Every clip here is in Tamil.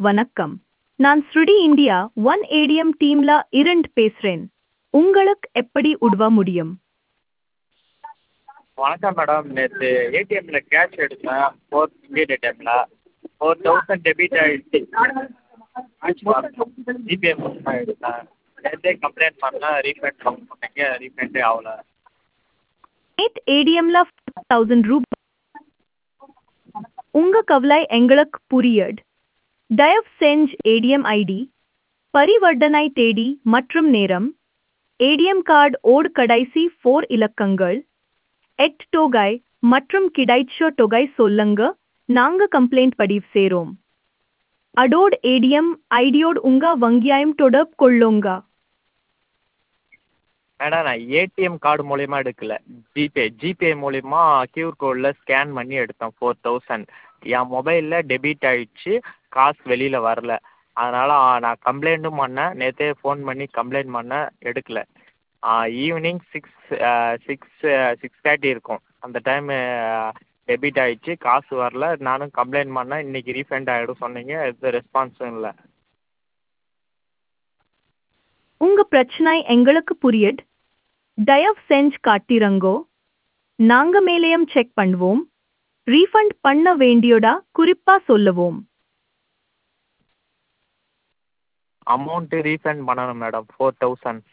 வணக்கம் நான் ஸ்ருடி இந்தியா ஒன் ஏடிஎம் டீம்ல இரண்டு பேசுறேன் உங்களுக்கு எப்படி உதவ முடியும் வணக்கம் மேடம் நேற்று ஏடிஎம்மில் கேஷ் எடுத்தேன் ஃபோர் இந்தியன் ஏடிஎம்மில் ஃபோர் தௌசண்ட் டெபிட் ஆகிடுச்சு ஜிபே மூலமாக தான் எடுத்தேன் நேற்றே கம்ப்ளைண்ட் பண்ணேன் ரீஃபண்ட் பண்ண சொன்னீங்க ரீஃபண்டே ஆகல நேட் ஏடிஎம்ல தௌசண்ட் ரூபாய் உங்க கவலை எங்களுக்கு புரியட் தயவு செஞ்சு ஏடிஎம் ஐடி பரிவர்த்தனை தேதி மற்றும் நேரம் ஏடிஎம் கார்டு ஓட் கடைசி ஃபோர் இலக்கங்கள் எட் தொகை மற்றும் கிடைச்ச தொகை சொல்லுங்க நாங்க கம்ப்ளைண்ட் பதிவு செய்றோம் அடோட் ஏடிஎம் ஐடியோடு உங்க வங்கியாயம் தொடர்பு கொள்ளுங்க மேடம் நான் ஏடிஎம் கார்டு மூலயமா எடுக்கல ஜிபே ஜிபே மூலயமா கியூஆர் கோடில் ஸ்கேன் பண்ணி எடுத்தேன் ஃபோர் தௌசண்ட் என் மொபைலில் டெபிட் ஆகிடுச்சு காசு வெளியில் வரல அதனால் நான் கம்ப்ளைண்ட்டும் பண்ணேன் நேற்றே ஃபோன் பண்ணி கம்ப்ளைண்ட் பண்ணேன் எடுக்கல evening six six six thirty இருக்கும் அந்த டைமு டெபிட் ஆகிடுச்சு காசு வரல நானும் கம்ப்ளைண்ட் பண்ணேன் இன்றைக்கி ரீஃபண்ட் ஆகிடும் சொன்னீங்க எந்த ரெஸ்பான்ஸும் இல்லை உங்க பிரச்சனை எங்களுக்கு புரியட் தயவு செஞ்சு காட்டிரங்கோ நாங்க மேலேயும் செக் பண்ணுவோம் ரீஃபண்ட் பண்ண வேண்டியதா குறிப்பா சொல்லுவோம் அமௌண்ட்டு ரீஃபண்ட் பண்ணணும் மேடம் ஃபோர் தௌசண்ட்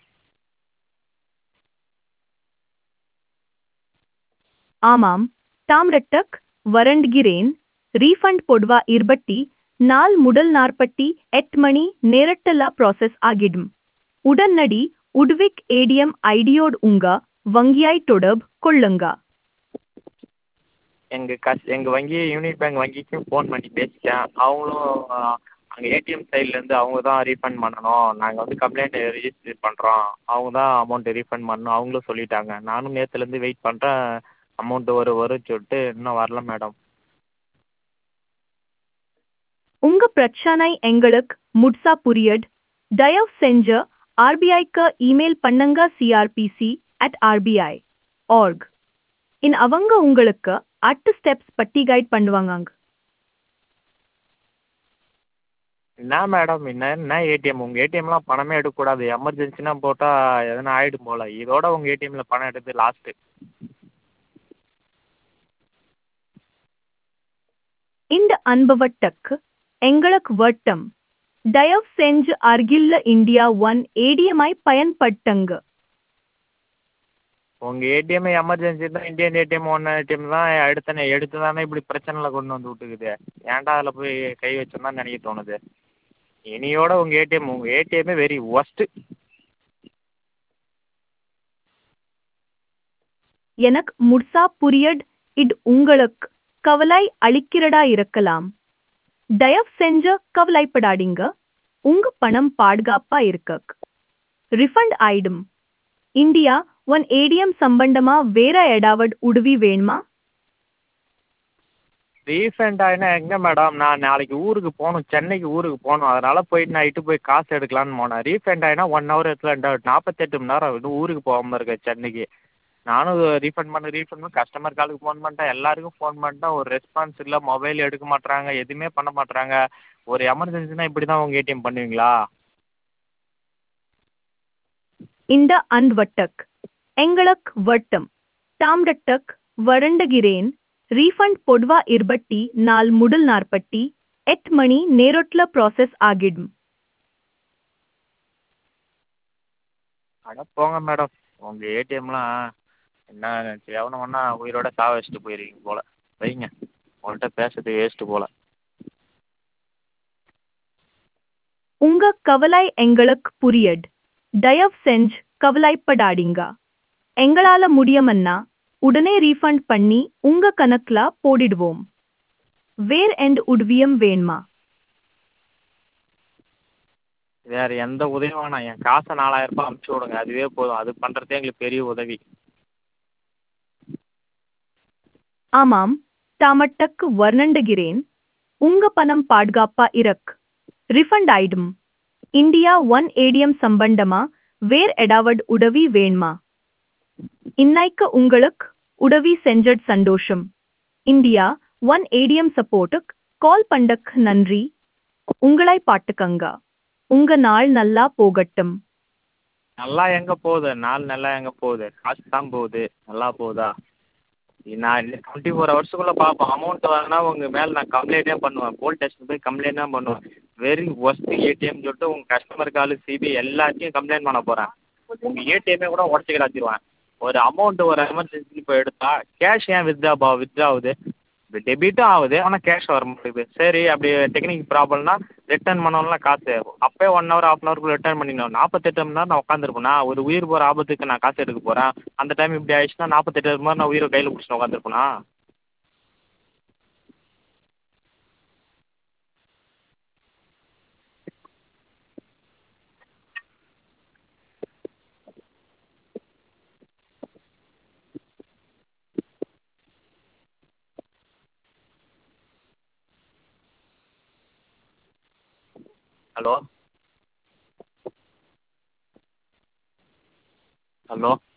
ஆமாம் தாம்ரட்டக் வரண்கிறேன் ரீஃபண்ட் பொடுவா இருபட்டி நாள் முதல் நாற்பத்தி எட்டு மணி நேரட்டல ப்ராசஸ் ஆகிடும் உடனடி உட்விக் ஏடிஎம் ஐடியோடு உங்க வங்கியாய் தொடர்பு கொள்ளுங்க எங்கள் கஸ் எங்கள் வங்கி யூனிட் பேங்க் வங்கிக்கும் ஃபோன் பண்ணி பேசிட்டேன் அவங்களும் அங்கே ஏடிஎம் சைட்லேருந்து அவங்க தான் ரீஃபண்ட் பண்ணணும் நாங்கள் வந்து கம்ப்ளைண்ட் ரெஜிஸ்டர் பண்ணுறோம் அவங்க தான் அமௌண்ட்டு ரீஃபண்ட் பண்ணணும் அவங்களும் சொல்லிட்டாங்க நானும் நேற்றுலேருந்து வெயிட் பண்ணுறேன் அமௌண்ட்டு வரும் வரும்னு சொல்லிட்டு இன்னும் வரல மேடம் உங்க பிரச்சனை எங்களுக்கு முட்சா புரியட் தயவு செஞ்சு ஆர்பிஐக்கு இமெயில் பண்ணுங்க CRPC at RBI org in அவங்க உங்களுக்கு அட்டு ஸ்டெப்ஸ் பட்டி கைட் பண்ணுவாங்க என்ன மேடம் என்ன என்ன ஏடிஎம் உங்கள் ஏடிஎம்லாம் பணமே எடுக்கக்கூடாது எமர்ஜென்சினா போட்டால் எதனா ஆகிடும் போல் இதோட உங்கள் ஏடிஎம்மில் பணம் எடுத்து லாஸ்ட்டு இந்த அனுபவத்துக்கு எங்களுக்கு வட்டம் தயவு செஞ்சு அருகில்ல இந்தியா ஒன் ஏடிஎம்ஐ பயன்படுத்துங்க உங்கள் ஏடிஎம் எமர்ஜென்சி தான் இந்தியன் ஏடிஎம் ஒன் ஏடிஎம் தான் எடுத்தனே எடுத்து தானே இப்படி பிரச்சனையில் கொண்டு வந்து விட்டுக்குது ஏன்டா அதில் போய் கை வச்சோன்னு தான் நினைக்க தோணுது இனியோட உங்கள் ஏடிஎம் உங்கள் ஏடிஎம்மே வெரி ஒஸ்ட்டு எனக்கு முட்சா புரியட் இது உங்களுக்கு கவலை அளிக்கிறதா இருக்கலாம் தயவு செஞ்சு கவலைப்படாதீங்க உங்க பணம் பாதுகாப்பா இருக்கு ரிஃபண்ட் ஆயிடும் இந்தியா ஒன் ஏடிஎம் சம்பந்தமா வேற ஏதாவது உதவி வேணுமா ரீஃபண்ட் ஆகினா எங்கே மேடம் நான் நாளைக்கு ஊருக்கு போகணும் சென்னைக்கு ஊருக்கு போகணும் அதனால் போயிட்டு நைட்டு போய் காசு எடுக்கலான்னு போனேன் ரீஃபண்ட் ஆகினா ஒன் ஹவர் எடுத்துல ரெண்டு ஹவர் நாற்பத்தெட்டு மணி நேரம் இன்னும் ஊருக்கு போகாமல் இருக்கேன் சென்னைக்கு நானும் ரீஃபண்ட் பண்ண ரீஃபண்ட் பண்ண கஸ்டமர் காலுக்கு ஃபோன் பண்ணிட்டேன் எல்லாருக்கும் ஃபோன் பண்ணிட்டேன் ஒரு ரெஸ்பான்ஸ் இல்லை மொபைல் எடுக்க மாட்றாங்க எதுவுமே பண்ண மாட்றாங்க ஒரு எமர்ஜென்சினா இப்படி தான் உங்கள் ஏடிஎம் பண்ணுவீங்களா இந்த அன்வட்டக் எங்களுக்கு வட்டம் தாம்ரட்டக் வறண்டுகிறேன் ரீஃபண்ட் பொடுவா இருபட்டி நாள் முதல் நாற்பட்டி எட்டு மணி நேரொட்ல ப்ராசஸ் ஆகிடும் அட போங்க மேடம் உங்கள் ஏடிஎம்லாம் என்ன எவனை வேணா உயிரோட சாவ வச்சுட்டு போயிருவீங்க போல் வைங்க உங்கள்கிட்ட பேசுறது வேஸ்ட்டு போல் உங்க கவலை எங்களுக்கு புரியட் தயவு செஞ்சு கவலைப்படாதீங்க எங்களால முடியுமன்னா உடனே ரீஃபண்ட் பண்ணி உங்க கணக்குல போடிடுவோம் வேர் எண்ட் உதவியம் வேணுமா வேறு எந்த உதவியும் வேணாம் என் காசை நாலாயிரம் ரூபாய் அமுச்சு விடுங்க அதுவே போதும் அது பண்ணுறதே எங்களுக்கு பெரிய உதவி ஆமாம் தாமட்டக்கு வர்ணண்டுகிறேன் உங்க பணம் பாதுகாப்பா இருக்கு ரிஃபண்ட் ஆயிடும் இந்தியா ஒன் ஏடிஎம் சம்பந்தமா வேர் எடாவட் உதவி வேணுமா இன்னைக்கு உங்களுக்கு உதவி செஞ்சட் சந்தோஷம் இந்தியா ஒன் ஏடிஎம் சப்போர்ட்டுக்கு கால் பண்ணக்கு நன்றி உங்களை பாட்டுக்கங்க உங்க நாள் நல்லா போகட்டும் நல்லா எங்கே போகுது நாள் நல்லா எங்கே போகுது காசு தான் போகுது நல்லா போகுதா நான் டுவெண்ட்டி ஃபோர் ஹவர்ஸுக்குள்ளே பார்ப்போம் அமௌண்ட் வரனா உங்கள் மேலே நான் கம்ப்ளைண்ட்டே பண்ணுவேன் போலீஸ் ஸ்டேஷன் போய் கம்ப்ளைண்ட் தான் பண்ணுவேன் வெரி ஒஸ்ட்டு ஏடிஎம் சொல்லிட்டு உங்கள் கஸ்டமர் காலு சிபி எல்லாத்தையும் கம்ப்ளைண்ட் பண்ண போகிறேன் உங்கள் ஏடிஎம்மே கூட உடச்சி கிடச்சிருவேன் ஒரு அமௌண்ட்டு ஒரு எமர்ஜென்சி இப்போ எடுத்தா கேஷ் ஏன் வித்ட்ரா பா வித்ட்ரா ஆகுது இப்போ டெபிட்டும் ஆகுது ஆனால் கேஷ் வர மாட்டேங்குது சரி அப்படி டெக்னிக் ப்ராப்ளம்னா ரிட்டர்ன் பண்ணணும்ல காசு அப்போயே ஒன் ஹவர் ஹாஃப் அன் ஹவருக்குள்ள ரிட்டர்ன் பண்ணிடணும் நாற்பத்தெட்டு மணி நேரம் நான் உட்காந்துருப்பேனா ஒரு உயிர் போகிற ஆபத்துக்கு நான் காசு எடுக்க போகிறேன் அந்த டைம் இப்படி ஆயிடுச்சுன்னா நாற்பத்தெட்டு மணி நேரம் நான் உயிரை கையில் பிடிச்சிட்டு உட்காந்துருப்பேனா ஹலோ ஹலோ